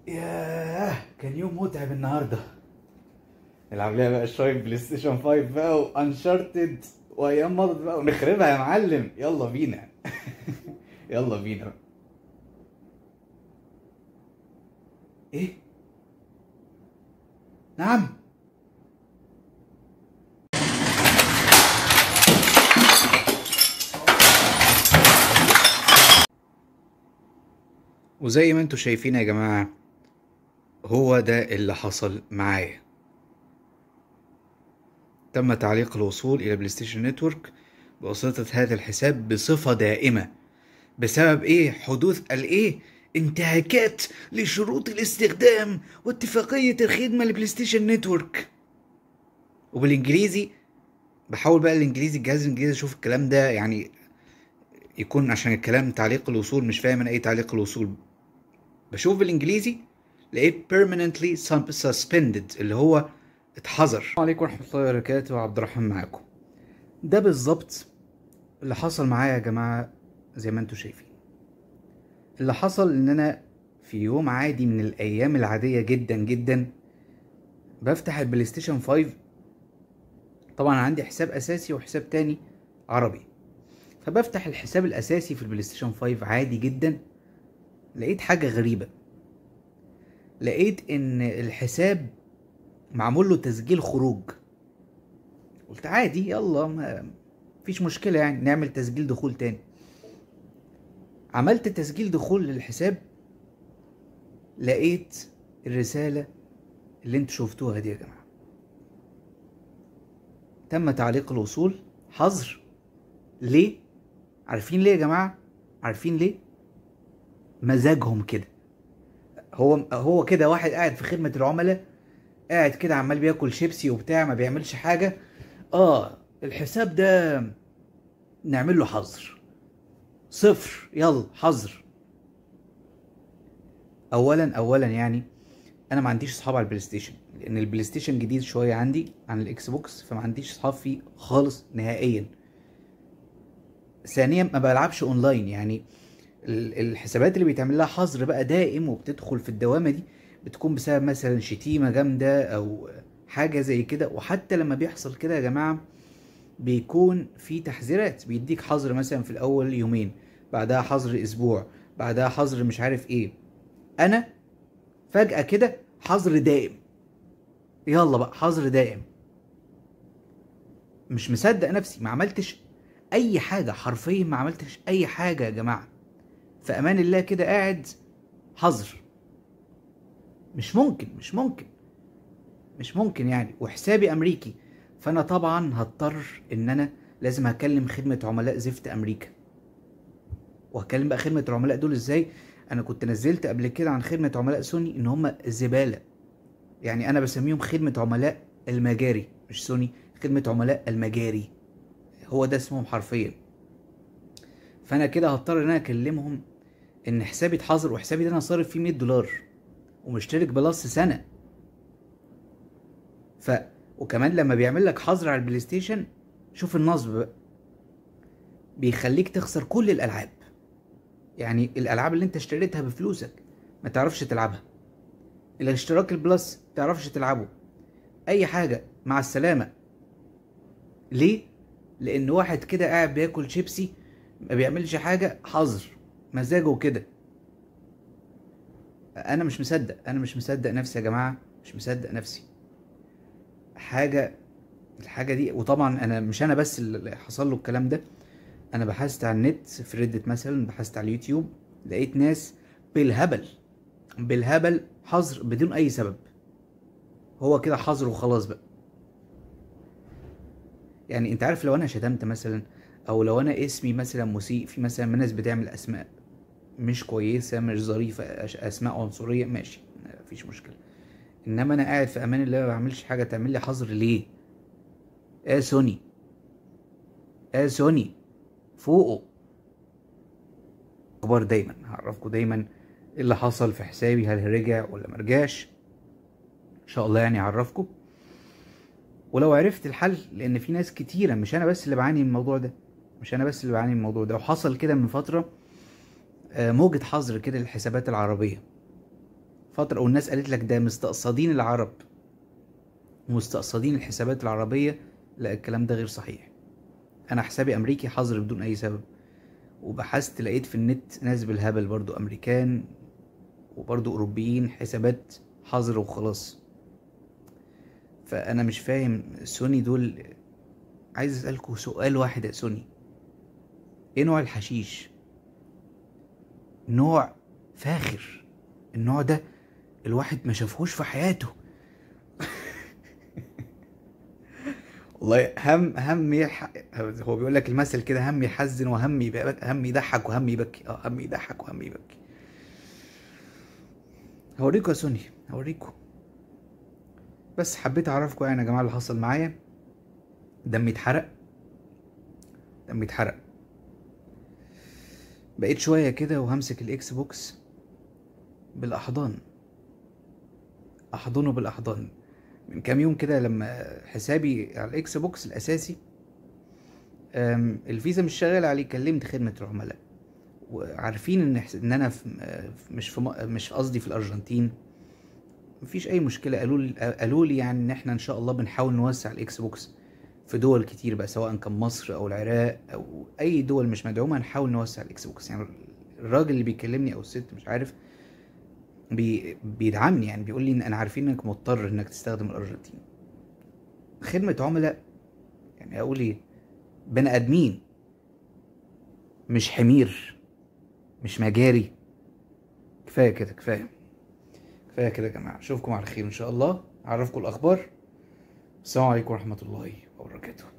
ياه كان يوم متعب النهارده نلعب لها بقى شويه بلاي ستيشن 5 بقى وانشارتد وايام مضت بقى ونخربها يا معلم يلا بينا يلا بينا ايه نعم وزي ما انتوا شايفين يا جماعة هو ده اللي حصل معايا تم تعليق الوصول إلى بلاي ستيشن نتورك بواسطة هذا الحساب بصفة دائمة بسبب ايه حدوث الايه انتهاكات لشروط الاستخدام واتفاقية الخدمة لبلاي ستيشن نتورك وبالانجليزي بحاول بقى الانجليزي الجهاز الانجليزي اشوف الكلام ده يعني يكون عشان الكلام تعليق الوصول مش فاهم انا ايه تعليق الوصول بشوف بالانجليزي لقيت permanently suspended اللي هو اتحظر السلام عليكم ورحمة الله وبركاته عبد الرحمن معاكم ده بالظبط اللي حصل معايا يا جماعة زي ما انتوا شايفين اللي حصل ان انا في يوم عادي من الايام العادية جدا جدا بفتح البلاي ستيشن 5 طبعا عندي حساب اساسي وحساب تاني عربي فبفتح الحساب الاساسي في البلاي ستيشن 5 عادي جدا لقيت حاجة غريبة لقيت ان الحساب معمول له تسجيل خروج قلت عادي يلا ما فيش مشكلة يعني نعمل تسجيل دخول تاني عملت تسجيل دخول للحساب لقيت الرسالة اللي انتوا شفتوها دي يا جماعة تم تعليق الوصول حظر ليه عارفين ليه يا جماعة عارفين ليه مزاجهم كده هو هو كده واحد قاعد في خدمة العملاء قاعد كده عمال بياكل شيبسي وبتاع ما بيعملش حاجة اه الحساب ده نعمل له حظر صفر يلا حظر اولا اولا يعني انا ما عنديش اصحاب على البلاي ستيشن لان البلاي ستيشن جديد شويه عندي عن الاكس بوكس فما عنديش اصحاب فيه خالص نهائيا ثانيا ما بلعبش اونلاين يعني ال- الحسابات اللي بيتعمل لها حظر بقى دائم وبتدخل في الدوامه دي بتكون بسبب مثلا شتيمه جامده او حاجه زي كده وحتى لما بيحصل كده يا جماعه بيكون في تحذيرات بيديك حظر مثلا في الاول يومين بعدها حظر اسبوع بعدها حظر مش عارف ايه انا فجاه كده حظر دائم يلا بقى حظر دائم مش مصدق نفسي ما عملتش اي حاجه حرفيا ما عملتش اي حاجه يا جماعه في امان الله كده قاعد حظر مش ممكن مش ممكن مش ممكن يعني وحسابي امريكي فانا طبعا هضطر ان انا لازم هكلم خدمه عملاء زفت امريكا وهكلم بقى خدمه العملاء دول ازاي انا كنت نزلت قبل كده عن خدمه عملاء سوني ان هم زباله يعني انا بسميهم خدمه عملاء المجاري مش سوني خدمه عملاء المجاري هو ده اسمهم حرفيا فانا كده هضطر ان انا اكلمهم ان حسابي اتحظر وحسابي ده انا صارف فيه 100 دولار ومشترك بلس سنه ف وكمان لما بيعمل لك حظر على البلاي ستيشن شوف النصب بقى بيخليك تخسر كل الالعاب يعني الالعاب اللي انت اشتريتها بفلوسك ما تعرفش تلعبها الاشتراك البلس ما تعرفش تلعبه اي حاجه مع السلامه ليه لان واحد كده قاعد بياكل شيبسي ما بيعملش حاجه حظر مزاجه كده انا مش مصدق انا مش مصدق نفسي يا جماعه مش مصدق نفسي حاجه الحاجه دي وطبعا انا مش انا بس اللي حصل له الكلام ده انا بحثت على النت في ريدت مثلا بحثت على اليوتيوب لقيت ناس بالهبل بالهبل حظر بدون اي سبب هو كده حظر وخلاص بقى يعني انت عارف لو انا شتمت مثلا او لو انا اسمي مثلا مسيء في مثلا ناس بتعمل اسماء مش كويسه مش ظريفه أش- اسماء عنصريه ماشي مفيش مشكله انما انا قاعد في امان الله ما بعملش حاجه تعمل لي حظر ليه ايه سوني ايه سوني فوقه اخبار دايما هعرفكم دايما ايه اللي حصل في حسابي هل رجع ولا مرجعش ان شاء الله يعني اعرفكم ولو عرفت الحل لان في ناس كتيره مش انا بس اللي بعاني من الموضوع ده مش انا بس اللي بعاني من الموضوع ده وحصل كده من فتره آه، موجة حظر كده للحسابات العربية فتره والناس قالت لك ده مستقصدين العرب مستقصدين الحسابات العربيه لا الكلام ده غير صحيح انا حسابي امريكي حظر بدون اي سبب وبحثت لقيت في النت ناس بالهبل برضو امريكان وبرضو اوروبيين حسابات حظر وخلاص فانا مش فاهم سوني دول عايز اسالكوا سؤال واحد يا سوني ايه نوع الحشيش نوع فاخر النوع ده الواحد ما شافهوش في حياته والله هم هم يح... هو بيقول لك المثل كده هم يحزن وهم يبكي هم يضحك وهم يبكي اه هم يضحك وهم يبكي هوريكم يا سوني هوريكم بس حبيت اعرفكم يعني يا جماعه اللي حصل معايا دمي اتحرق دمي اتحرق بقيت شويه كده وهمسك الاكس بوكس بالاحضان احضنه بالاحضان من كام يوم كده لما حسابي على الاكس بوكس الاساسي أم، الفيزا مش شغال عليه كلمت خدمه العملاء وعارفين ان حس- ان انا في مش في م- مش قصدي في الارجنتين مفيش اي مشكله قالوا لي قالوا لي يعني ان احنا ان شاء الله بنحاول نوسع الاكس بوكس في دول كتير بقى سواء كان مصر او العراق او اي دول مش مدعومه نحاول نوسع الاكس بوكس يعني الراجل اللي بيكلمني او الست مش عارف بي بيدعمني يعني بيقول لي ان انا عارفين انك مضطر انك تستخدم الارجنتين خدمه عملاء يعني اقول ايه بني ادمين مش حمير مش مجاري كفايه كده كفايه كفايه كده يا جماعه اشوفكم على خير ان شاء الله اعرفكم الاخبار السلام عليكم ورحمه الله وبركاته